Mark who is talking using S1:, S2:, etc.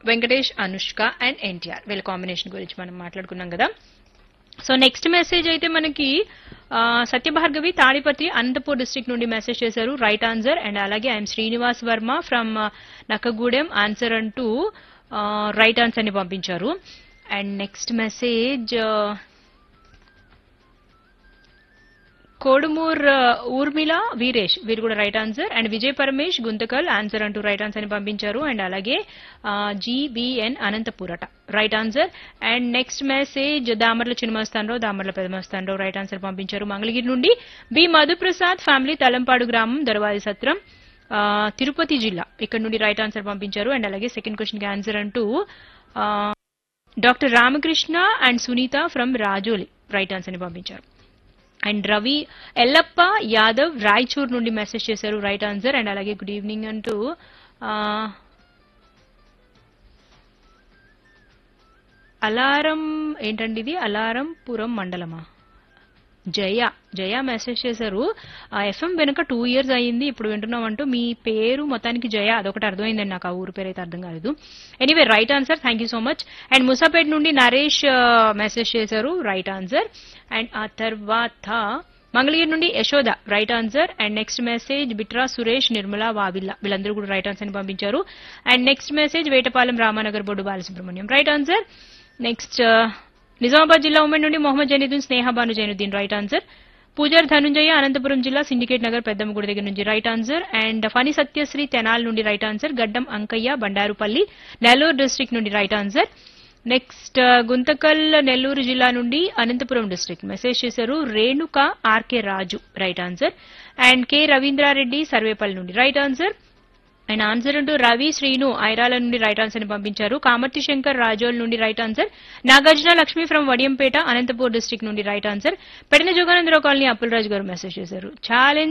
S1: Venkatesh Anushka and NTR వీళ్ళ combination గురించి మనం మాట్లాడుకున్నాం కదా సో నెక్స్ట్ మెసేజ్ అయితే మనకి ఆ, సత్యభార్గవి తాడిపత్రి అనంతపూర్ డిస్ట్రిక్ట్ నుండి మెసేజ్ చేశారు రైట్ ఆన్సర్ అండ్ అలాగే IM Srinivas Varma from Nakkagudem answer అంటూ రైట్ ఆన్సర్ ని పంపించారు అండ్ నెక్స్ట్ మెసేజ్ కోడుమూర్ ఆ, ఊర్మిళ వీరేష్ వీరు కూడా right answer and Vijay Paramesh Guntakal answer అంటూ రైట్ ఆన్సర్ ని పంపించారు అండ్ అలాగే జీబీఎన్ అనంతపురట right answer and next message Damarla Chinnamastanarao Damarla Pedamastanarao right answer పంపించారు మంగళగిరి నుండి బి మధుప్రసాద్ ఫ్యామిలీ తలంపాడు గ్రామం దొరవాది సత్రం ఆ, తిరుపతి జిల్లా ఇక్కడ నుండి రైట్ ఆన్సర్ పంపించారు అండ్ అలాగే సెకండ్ క్వశ్చన్ కి ఆన్సర్ అంటూ ఆ, doctor Ramakrishna and Sunitha from Rajoli right answer ని పంపించారు అండ్ రవి ఎల్లప్ప యాదవ్ రాయచూర్ నుండి మెసేజ్ చేశారు రైట్ ఆన్సర్ అండ్ అలాగే గుడ్ ఈవినింగ్ అంటూ ఆ, అలారం ఏంటండి ఇది అలారం పురం మండలమా జయ జయ మెసేజ్ చేశారు ఆ ఎఫ్ఎం వెనుక టూ ఇయర్స్ అయ్యింది ఇప్పుడు వింటున్నామంటూ మీ పేరు మొత్తానికి జయ అదొకటి అర్థమైందండి నాకు ఆ ఊరు పేరు అయితే అర్థం కాలేదు anyway right answer thank you so much and Musapet నుండి నరేష్ మెసేజ్ చేశారు రైట్ ఆన్సర్ అండ్ ఆ తర్వాత మంగళగిరి నుండి Yashoda right answer and next message Bitra Suresh Nirmala Vavilla వీళ్ళందరూ కూడా రైట్ ఆన్సర్ ని పంపించారు and next message Vetapalem Ramanagar Boddu Balasubramanyam right answer next Nizamabad జిల్లా ఉమ్మడి నుండి మొహమ్మద్ జైనుద్దీన్ స్నేహ బాను జైనుద్దీన్ రైట్ ఆన్సర్ పూజార్ ధనుంజయ అనంతపురం జిల్లా సిండికేట్ నగర్ పెద్దమ్మగుడి దగ్గర నుంచి right answer and Phani Satyasri తెనాల్ నుండి right answer Gaddam Ankaiah Bandarupalli Nellore district నుండి right answer next Guntakal Nellore జిల్లా నుండి అనంతపురం డిస్ట్రిక్ట్ మెసేజ్ చేశారు Renuka RK Raju right answer and K Ravindrareddy Sarvepalli నుండి రైట్ ఆన్సర్ అండ్ ఆన్సర్ అంటూ రవి శ్రీను ఐరాల నుండి రైట్ ఆన్సర్ ని పంపించారు కామర్తి శంకర్ రాజోల్ నుండి right answer Nagarjuna Lakshmi from Vadiyampeta Anantapur district నుండి right answer Pedina Joganandarao colony Appalaraju గారు మెసేజ్ చేశారు ఛాలెంజ్